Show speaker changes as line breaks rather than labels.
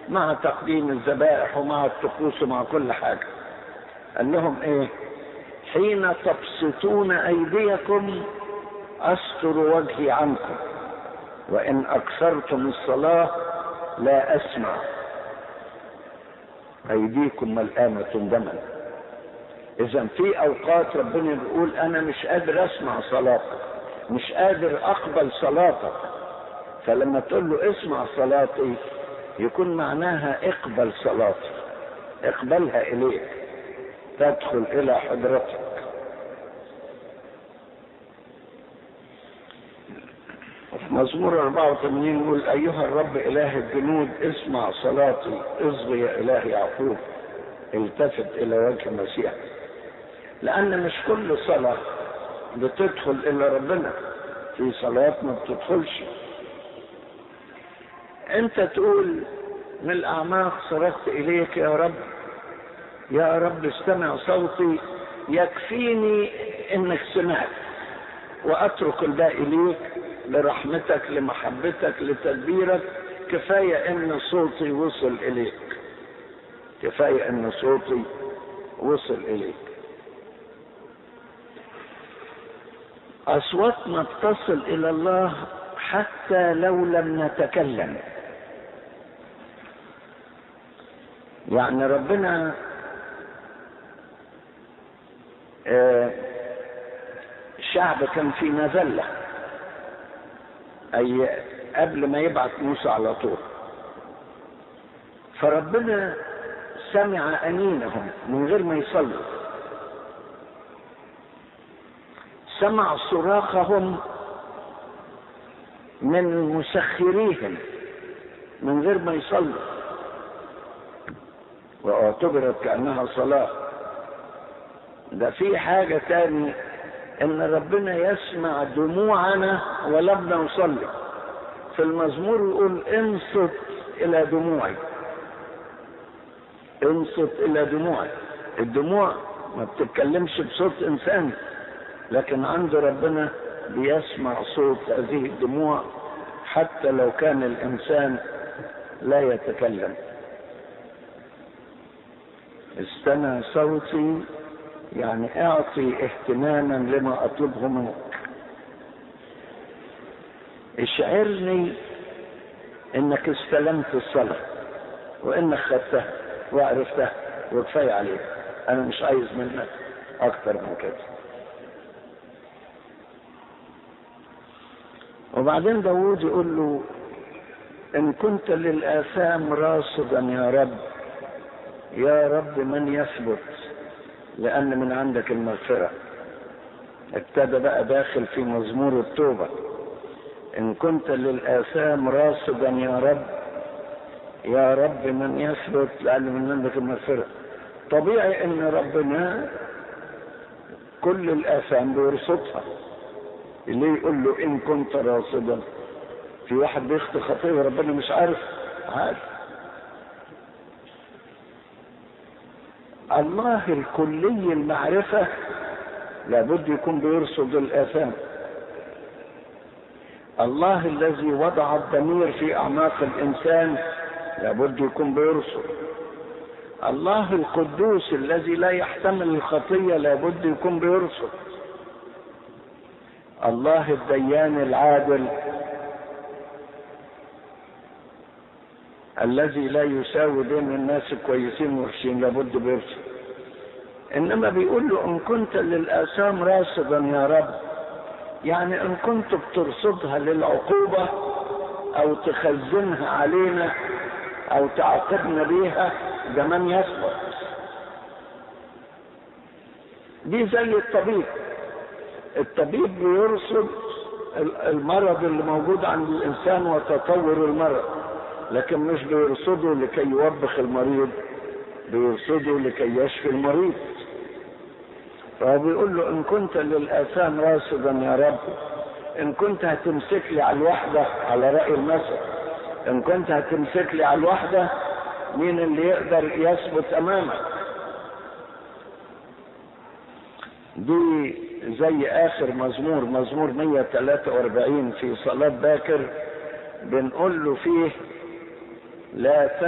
مع تقديم الذبائح ومع الطقوس ومع كل حاجة قال لهم ايه حين تبسطون ايديكم استر وجهي عنكم وان اكثرتم الصلاة لا اسمع ايديكم ملآمة دما اذا في اوقات ربنا بيقول انا مش قادر اسمع صلاتك مش قادر اقبل صلاتك فلما تقول له اسمع صلاتي يكون معناها اقبل صلاتي اقبلها اليك تدخل الى حضرتك وفي مزمور 84 يقول ايها الرب اله الجنود اسمع صلاتي اصغي يا اله يعقوب التفت الى وجه المسيح لان مش كل صلاه بتدخل الى ربنا في صلاه ما بتدخلش انت تقول من الاعماق صرخت اليك يا رب يا رب استمع صوتي يكفيني انك سمعت واترك الباقي ليك لرحمتك لمحبتك لتدبيرك كفايه ان صوتي وصل اليك كفايه ان صوتي وصل اليك اصواتنا تصل الى الله حتى لو لم نتكلم يعني ربنا آه الشعب كان في مذلة أي قبل ما يبعث موسى على طول فربنا سمع أنينهم من غير ما يصلوا سمع صراخهم من مسخريهم من غير ما يصلوا واعتبرت كأنها صلاة ده في حاجة تاني ان ربنا يسمع دموعنا ولم نصلي في المزمور يقول انصت الى دموعي انصت الى دموعي الدموع ما بتتكلمش بصوت انسان لكن عند ربنا بيسمع صوت هذه الدموع حتى لو كان الانسان لا يتكلم استمع صوتي يعني اعطي اهتماما لما اطلبه منك اشعرني انك استلمت الصلاة وانك خدتها وعرفتها وكفاية عليك انا مش عايز منك اكتر من كده وبعدين داود يقول له ان كنت للاثام راصدا يا رب يا رب من يثبت لأن من عندك المغفرة ابتدى بقى داخل في مزمور التوبة إن كنت للآثام راصدا يا رب يا رب من يثبت لأن من عندك المغفرة طبيعي إن ربنا كل الآثام بيرصدها اللي يقول له إن كنت راصدا في واحد بيخطي خطية ربنا مش عارف عارف الله الكلي المعرفة لابد يكون بيرصد الآثام الله الذي وضع الضمير في أعماق الإنسان لابد يكون بيرصد الله القدوس الذي لا يحتمل الخطية لابد يكون بيرصد الله الديان العادل الذي لا يساوي بين الناس الكويسين والوحشين لابد بيرصد انما بيقول له ان كنت للاثام راصدا يا رب يعني ان كنت بترصدها للعقوبة او تخزنها علينا او تعاقبنا بيها ده من يثبت دي زي الطبيب الطبيب بيرصد المرض اللي موجود عند الانسان وتطور المرض لكن مش بيرصده لكي يوبخ المريض بيرصده لكي يشفي المريض فهو بيقول له ان كنت للاثام راصدا يا رب ان كنت هتمسك لي على الوحدة على رأي المثل ان كنت هتمسك لي على الوحدة مين اللي يقدر يثبت امامك دي زي اخر مزمور مزمور 143 في صلاة باكر بنقول له فيه لا